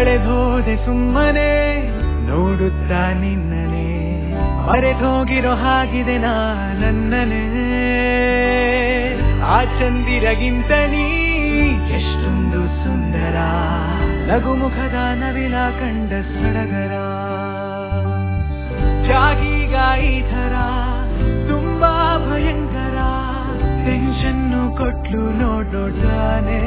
ಕಳೆದೋದೆ ಸುಮ್ಮನೆ ನೋಡುತ್ತಾ ನಿನ್ನನೆ ಮರೆತೋಗಿರೋ ಹಾಗಿದೆ ನಾ ನನ್ನನೆ ಆ ಚಂದಿರಗಿಂತ ನೀ ಎಷ್ಟೊಂದು ಸುಂದರ ನಗುಮುಖದ ನವಿಲ ಕಂಡ ಸಡಗರ ಜಾಗೀಗ ಈ ಥರ ತುಂಬಾ ಭಯಂಕರ ಟೆನ್ಷನ್ನು ಕೊಟ್ಲು ನೋಡೋಟಾನೆ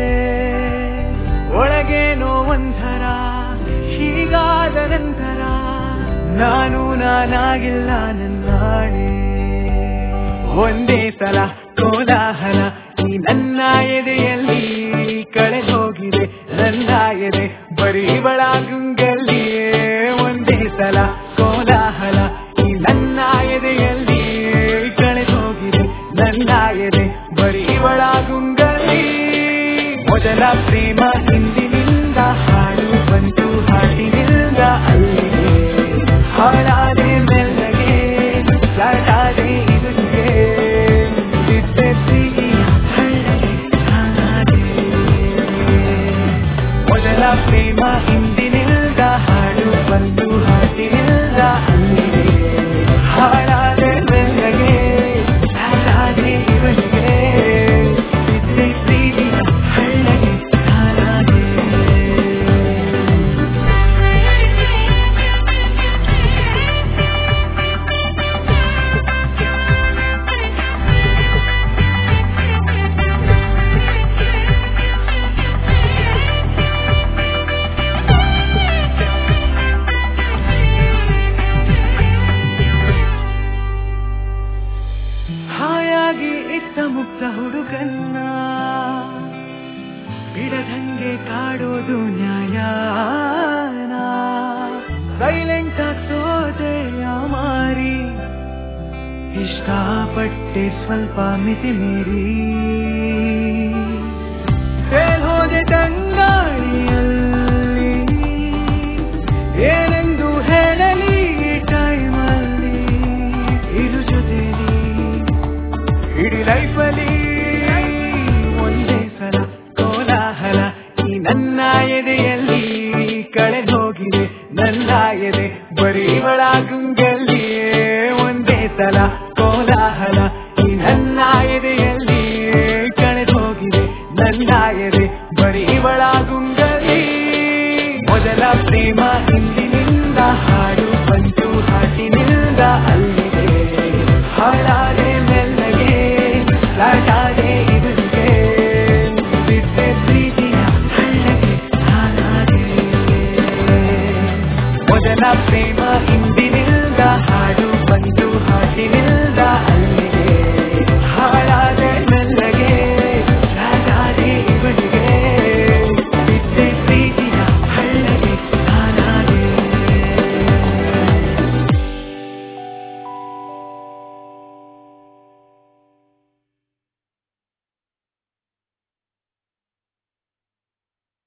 ಒಳಗೇನೋ ಒಂಥರ ಹೀಗಾದ ನಂತರ ನಾನು ನಾನಾಗಿಲ್ಲ ನನ್ನಾಳೆ ಒಂದೇ ಸಲ ಕೋಲಾಹಲ ಈ ನನ್ನ ಎದೆಯಲ್ಲಿ ಕಳೆದು ಹೋಗಿದೆ ನನ್ನ ಎದೆ ಬರೀ ಗುಂಗಲ್ಲಿಯೇ ಒಂದೇ ಸಲ ಕೋಲಾಹಲ ಈ ನನ್ನ ಎದೆಯಲ್ಲಿ ಕಳೆದು ಹೋಗಿದೆ ನನ್ನ ಎದೆ ಬರೀ ಗುಂಗಲ್ಲಿ ಮೊದಲ ಪ್ರೇಮ ಹಿಂದಿನಿಂದ ಹಾಡು ಬಂತು ಹಾಡಿನಿಂದ ಅಲ್ಲಿಗೆ ಹಾಡಾದೆ ಮೆಲ್ಲಗೆ ಸಾಟಾದೆ ಇದುಗೆ ಬಿದ್ದೆ ಪ್ರೀತಿಯ ಹಳ್ಳಗೆ ನಾನಾದೆ. ಮೊದಲ ಪ್ರೇಮ ಹಿಂದಿನಿಂದ ಹಾಡು ಬಂತು ಹಾಡಿನಿಂದ ಅಲ್ಲಿಗೆ ಹಾಡಾದೆ ಮೆಲ್ಲಗೆ ಸಾಟಾದೆ ಇವನಿಗೆ ಬಿದ್ದೆ ಪ್ರೀತಿಯ ಹಳ್ಳಗೆ ನಾನಾದೆ. ಹಾಯಾಗಿ ಇದ್ದ ಮುಕ್ತ ಹುಡುಗನ್ನ ಬಿಡದಂಗೆ ಕಾಡೋದು ನ್ಯಾಯನ ಸೈಲೆಂಟ್ ಸೋದೆ ಮಾರಿ ಇಷ್ಟಪಟ್ಟೆ ಸ್ವಲ್ಪ ಮಿತಿ ಮೀರಿ ಹೋದೆ ತಂಗಾಳಿಯಲ್ಲಿ ಏನೆಂದು ಹೇಳಲಿ ಟೈಮಲ್ಲಿ ಇದು ಜೊತೆಲಿ ಇಡೀ ಲೈಫಲ್ಲಿ ಒಂದೇ ಸಲ ಕೋಲಾಹಲ ಈ ನನ್ನ ಎದೆಯಲ್ಲಿ ಕಳೆದು ಹೋಗಿದೆ ನನ್ನ ಎದೆ ಬರೀ ಗುಂಗಲ್ಲಿಯೇ ಒಂದೇ ಸಲ ಕೋಲಾಹಲ ಈ ನನ್ನ ಎದೆಯಲ್ಲಿ ಕಳೆದು ಹೋಗಿದೆ ನನ್ನ ಎದೆ ಬರೀ ಗುಂಗಲಿ ಮೊದಲ ಪ್ರೇಮ ಹಿಂದಿನಿಂದ ಹಾಡು ಬಂತು ಹಾಟಿನಿಂದ ಅಲ್ಲಿಗೆ ಹಾಡಾದೆ ಮೆಲ್ಲಗೆ ಲಾಟಾದೆ ಇದುಗೆ ಬಿಟ್ಟೆ ಪ್ರೀತಿಯ ಹಳ್ಳಗೆ ನಾನಾದೆ ಮೊದಲ ಪ್ರೇಮ ಹಿಂದೆ